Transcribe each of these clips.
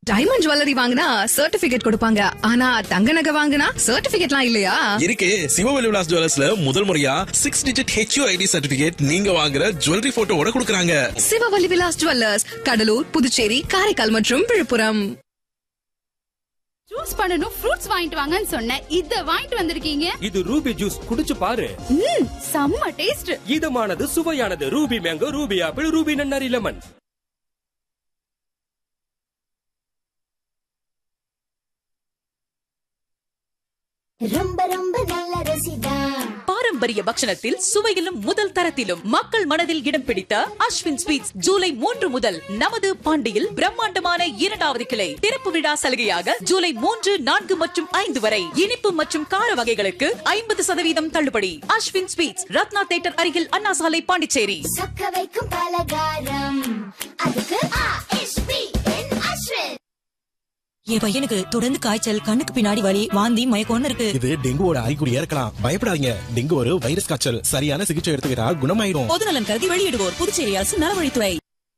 Diamond jewellery வாங்கினா certificate கொடுப்பாங்க ஆனா தங்க நகை வாங்கினா சர்டிபிகேட்லாம் இல்லையா இருக்கு சிவவெளி விலாஸ் ஜுவல்லர்ஸ்ல முதல் முறையா six digit HU ID certificate நீங்க வாங்குற ஜுவல்லரி போட்டோவோட கொடுக்கறாங்க சிவவல்லி விலாஸ் ஜுவல்லர்ஸ் கடலூர் புதுச்சேரி காரைக்கால் மற்றும் விழுப்புரம் ஜூஸ் பண்ணனும் ஃப்ரூட்ஸ் வாங்கிட்டு வாங்கன்னு சொன்னேன் இத வாங்கிட்டு வந்திருக்கீங்க இது ரூபி ஜூஸ் குடிச்சு பாரு ம் செம்ம டேஸ்ட் இதமானது சுவையானது Ruby mango Ruby apple Ruby நன்னாரி லெமன் ரொம்ப ரொம்ப நல்ல ருசிதா பாரம்பரிய பக்ஷணத்தில் சுவையிலும் முதல் தரத்திலும் மக்கள் மனதில் இடம் பிடித்த அஸ்வின் ஸ்வீட்ஸ் ஜூலை மூன்று முதல் நமது பாண்டியில் பிரம்மாண்டமான இரண்டாவது கிளை திறப்பு விழா சலுகையாக ஜூலை மூன்று நான்கு மற்றும் ஐந்து வரை இனிப்பு மற்றும் கார வகைகளுக்கு ஐம்பது சதவீதம் தள்ளுபடி அஸ்வின் ஸ்வீட்ஸ் ரத்னா தேட்டர் அருகில் அண்ணா சாலை பாண்டிச்சேரி சொக்க வைக்கும் பலகாரம் அதுக்கு ஆ.எஸ்.பி. என் அஸ்வின் என் பையனுக்கு தொடர்ந்து காய்ச்சல் கண்ணுக்கு பின்னாடி வலி வாந்தி மயக்கம்னு இருக்கு இது டெங்குவோட அறிகுறியா இருக்கலாம் பயப்படாதீங்க டெங்கு ஒரு வைரஸ் காய்ச்சல் சரியான சிகிச்சை எடுத்துக்கிட்டா குணமாயிரும் பொதுநலன் கருதி வெளியிடுவோர் புதுச்சேரி அரசு நலவழித்துறை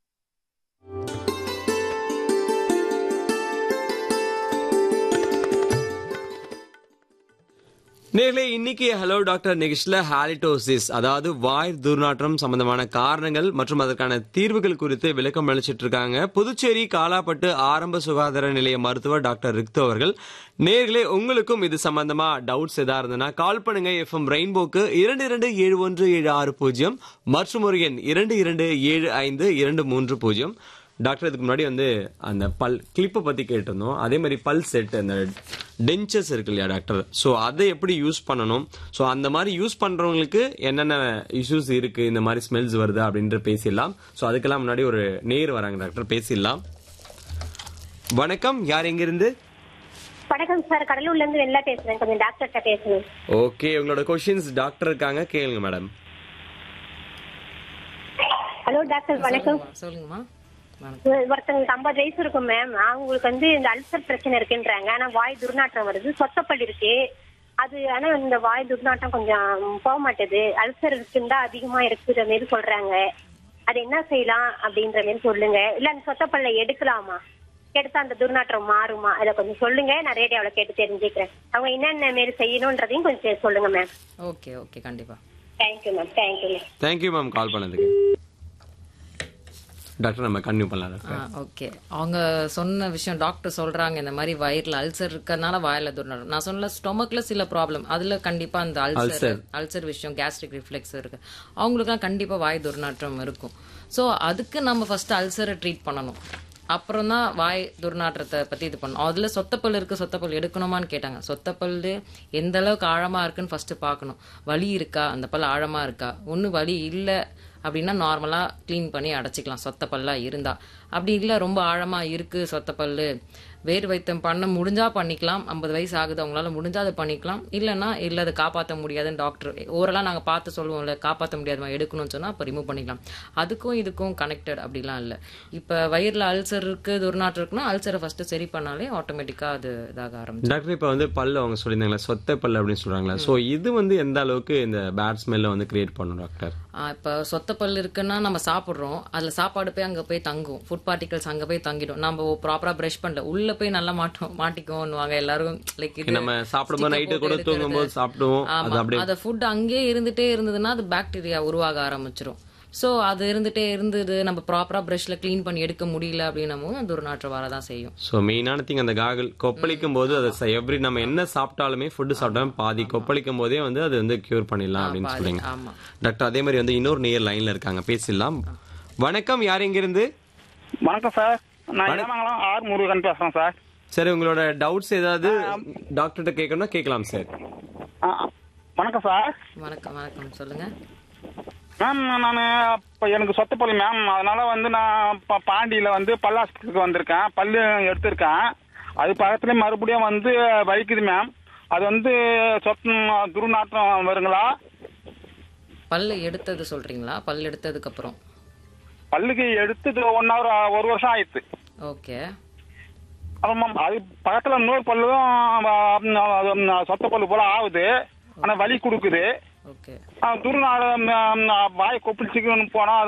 நேர்களே இன்னைக்கு ஹலோ டாக்டர் நிகழ்ச்சியில் ஹாலிடோசிஸ் அதாவது வாய் துர்நாற்றம் சம்பந்தமான காரணங்கள் மற்றும் அதற்கான தீர்வுகள் குறித்து விளக்கம் அளிச்சிட்டு இருக்காங்க புதுச்சேரி காலாப்பட்டு ஆரம்ப சுகாதார நிலைய மருத்துவர் டாக்டர் ரிக்து அவர்கள் நேர்களே உங்களுக்கும் இது சம்பந்தமா டவுட்ஸ் எதா இருந்ததுன்னா கால் பண்ணுங்க எஃப்எம் ரெயின்போக்கு இரண்டு இரண்டு ஏழு ஒன்று ஏழு ஆறு பூஜ்ஜியம் மற்றும் ஒரு எண் இரண்டு இரண்டு ஏழு ஐந்து இரண்டு மூன்று பூஜ்ஜியம் டாக்டர் இதுக்கு முன்னாடி வந்து அந்த பல் கிளிப்பை பத்தி கேட்டிருந்தோம் அதே மாதிரி பல் செட் அந்த டென்ச்சர்ஸ் இருக்கு இல்லையா டாக்டர் ஸோ அதை எப்படி யூஸ் பண்ணணும் ஸோ அந்த மாதிரி யூஸ் பண்றவங்களுக்கு என்னென்ன இஷ்யூஸ் இருக்கு இந்த மாதிரி ஸ்மெல்ஸ் வருது அப்படின்ற பேசிடலாம் ஸோ அதுக்கெல்லாம் முன்னாடி ஒரு நேர் வராங்க டாக்டர் பேசிடலாம் வணக்கம் யார் எங்கிருந்து வணக்கம் சார் கடலூர்ல இருந்து வெளில பேசுறேன் கொஞ்சம் டாக்டர்கிட்ட பேசணும் ஓகே உங்களோட கொஷின்ஸ் டாக்டர் இருக்காங்க கேளுங்க மேடம் ஹலோ டாக்டர் வணக்கம் சொல்லுங்கம்மா ஒருத்தங்களுக்கு ஐம்பது வயசு இருக்கும் மேம் அவங்களுக்கு வந்து இந்த அல்சர் பிரச்சனை இருக்குன்றாங்க ஆனா வாய் துர்நாற்றம் வருது சொத்தப்பல் இருக்கு அது ஆனா இந்த வாய் துர்நாற்றம் கொஞ்சம் போக மாட்டேது அல்சர் இருக்குந்தா அதிகமா இருக்குற மாரி சொல்றாங்க அது என்ன செய்யலாம் அப்படின்ற மாதிரி சொல்லுங்க இல்ல அந்த சொத்தப்பல்ல எடுக்கலாமா எடுத்தா அந்த துர்நாற்றம் மாறுமா அதை கொஞ்சம் சொல்லுங்க நான் ரேடியோவில் கேட்டு தெரிஞ்சுக்கிறேன் அவங்க என்னென்ன மாரி செய்யணுன்றதையும் கொஞ்சம் சொல்லுங்க மேம் ஓகே ஓகே கண்டிப்பா thank you ma'am thank you ma'am thank you ma'am call பண்ணதுக்கு டாக்டர் நம்ம கன்டினியூ பண்ணலாம் ஆ டாக்டர் ஓகே அவங்க சொன்ன விஷயம் டாக்டர் சொல்றாங்க இந்த மாதிரி வயிறுல அல்சர் இருக்கறனால வாயில துர்நாற்றம் நான் சொன்ன ஸ்டொமக்ல சில ப்ராப்ளம் அதுல கண்டிப்பா அந்த அல்சர் அல்சர் விஷயம் கேஸ்ட்ரிக் ரிஃப்ளெக்ஸ் இருக்கு அவங்களுக்குலாம் கண்டிப்பா வாய் துர்நாற்றம் இருக்கும் ஸோ அதுக்கு நம்ம ஃபர்ஸ்ட் அல்சரை ட்ரீட் பண்ணணும் அப்புறம் தான் வாய் துர்நாற்றத்தை பத்தி இது பண்ணணும் அதுல சொத்தப்பல் இருக்கு சொத்தப்பல் எடுக்கணுமான்னு கேட்டாங்க சொத்தப்பல் எந்த அளவுக்கு ஆழமா இருக்குன்னு ஃபர்ஸ்ட் பார்க்கணும் வலி இருக்கா அந்த பல் ஆழமா இருக்கா ஒண்ணு வலி இல்ல அப்படின்னா நார்மலா க்ளீன் பண்ணி அடைச்சிக்கலாம் சொத்த பல்லா இருந்தா அப்படி இல்ல ரொம்ப ஆழமா இருக்கு சொத்த பல்லு வேறு வைத்தியம் பண்ண முடிஞ்சா பண்ணிக்கலாம் ஐம்பது வயசு ஆகுது அவங்களால முடிஞ்சா அதை பண்ணிக்கலாம் இல்லைன்னா இல்ல அதை காப்பாற்ற முடியாதுன்னு டாக்டர் ஓரளவு நாங்க பார்த்து சொல்லுவோம்ல காப்பாற்ற முடியாதுமா எடுக்கணும்னு சொன்னா அப்ப ரிமூவ் பண்ணிக்கலாம் அதுக்கும் இதுக்கும் கனெக்டட் அப்படிலாம் இல்ல இப்ப வயிறுல அல்சர் இருக்கு துர்நாற்றம் இருக்குன்னா அல்சரை ஃபர்ஸ்ட் சரி பண்ணாலே ஆட்டோமேட்டிக்கா அது இதாக ஆரம்பிச்சு டாக்டர் இப்போ வந்து பல்லு அவங்க சொல்லியிருந்தாங்களா சொத்தை பல்லு அப்படின்னு சொல்றாங்களா ஸோ இது வந்து எந்த அளவுக்கு இந்த பேட் ஸ்மெல்ல வந்து கிரியேட் பண்ணும் டாக்டர் ஆஹ் இப்ப சொத்த பல் இருக்குன்னா நம்ம சாப்பிடுறோம் அதுல சாப்பாடு போய் அங்க போய் தங்கும் ஃபுட் பார்ட்டிகல்ஸ் அங்க போய் தங்கிடும் நம்ம ப்ராப்பரா பிரஷ் பண்ணல உள்ள போய் நல்லா மாட்டோம் மாட்டிக்குவோம்னுவாங்க எல்லாரும் லைக் நம்ம சாப்பிடும்போது நைட்டு கூட தூங்கும்போது சாப்பிடுவோம் அது ஆமா அப்படியே அந்த ஃபுட் அங்கேயே இருந்துட்டே இருந்ததுன்னா அது பாக்டீரியா உருவாக ஆரம்பிச்சிரும் சோ அது இருந்துட்டே இருந்தது நம்ம ப்ராப்பரா பிரஷ்ல க்ளீன் பண்ணி எடுக்க முடியல அப்படின்னும் அது ஒரு நாற்று வரதான் செய்யும் ஸோ மெயினான திங் அந்த காகல் கொப்பளிக்கும் போது அதை எவ்ரி நம்ம என்ன சாப்பிட்டாலுமே ஃபுட்டு சாப்பிட்டாலும் பாதி கொப்பளிக்கும் போதே வந்து அது வந்து கியூர் பண்ணிடலாம் அப்படின்னு பாதி, சொல்றீங்க ஆமா. டாக்டர் அதே மாதிரி வந்து இன்னொரு நேர் லைன்ல இருக்காங்க பேசிடலாம் வணக்கம் யார் எங்கிருந்து வணக்கம் சார் நான் ஏமாங்கலம் ஆர் முருகன் பேசுறேன் சார் சரி உங்களோட டவுட்ஸ் ஏதாவது டாக்டர்கிட்ட கேட்கணும்னா கேட்கலாம் சார் ஆ, வணக்கம் சார் வணக்கம் வணக்கம் சொல்லுங்க மேம் நான் இப்போ எனக்கு சொத்து பள்ளி மேம் அதனால வந்து நான் இப்போ பாண்டியில் வந்து பல் ஹாஸ்பிட்டலுக்கு வந்திருக்கேன் பல்லு எடுத்திருக்கேன் அது பக்கத்துல மறுபடியும் வந்து வலிக்குது மேம் அது வந்து சொத்து துர்நாற்றம் வருங்களா பல்லு எடுத்தது சொல்றீங்களா பல் எடுத்ததுக்கு அப்புறம் பல்லுக்கு எடுத்தது ஒன் ஹவர் ஒரு வருஷம் ஆயிடுச்சு ஓகே அப்புறம் மேம் அது பக்கத்தில் இன்னொரு பல்லும் சொத்த பல்லு போல ஆகுது ஆனால் வலி கொடுக்குது ஓகே துருநாள வாய் கொப்பிடிச்சுக்கணும்னு போனால்